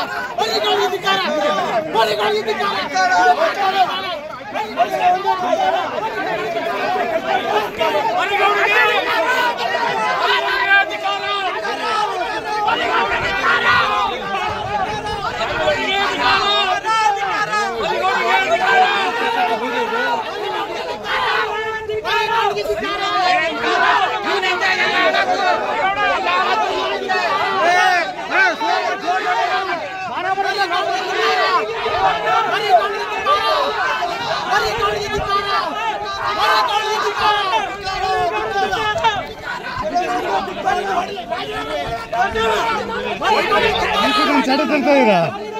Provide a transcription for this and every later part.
ಮೋದಿಗಳಿಗೆ ಧಿಕ್ಕಾರ ಮೋದಿಗಳಿಗೆ ಧಿಕ್ಕಾರ ಚಡತಂತ ಇರ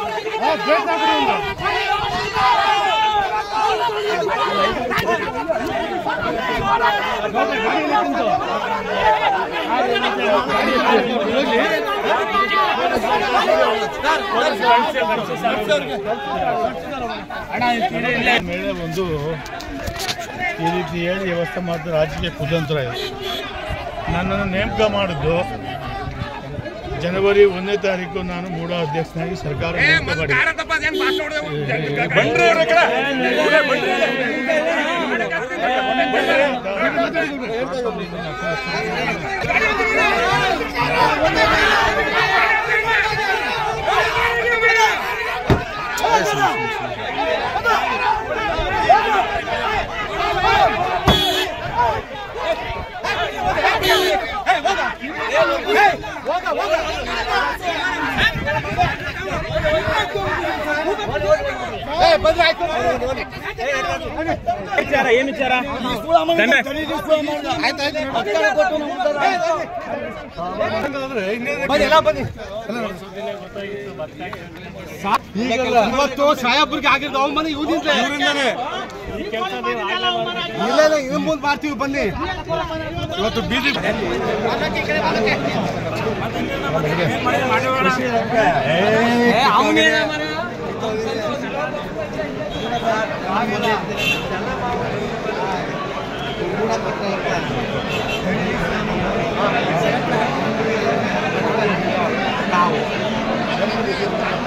ಮೇಲೆ ಒಂದು ಈ ರೀತಿ ಹೇಳಿ ವ್ಯವಸ್ಥೆ ಮಾಡಿದ ರಾಜಕೀಯ ಕುತಂತ್ರ ಇದೆ ನನ್ನನ್ನು ನೇಮಕ ಮಾಡಿದ್ದು ಜನವರಿ ಒಂದನೇ ತಾರೀಕು ನಾನು ಮೂಡ ಅಧ್ಯಕ್ಷನಾಗಿ ಸರ್ಕಾರ ನೇಮಕ ಮಾಡಿದ್ದೆ ಇವತ್ತು ಸಾಯಾಪುರ್ಗೆ ಆಗಿದ್ದ ಅವಮಾನ ಇವರಿಂದ ಇಲ್ಲ ಇಲ್ಲ ಇನ್ನು ಮುಂದೆ ಮಾಡ್ತೀವಿ ಬನ್ನಿ ಇವತ್ತು ಬಿಜೆಪಿ ನಾವು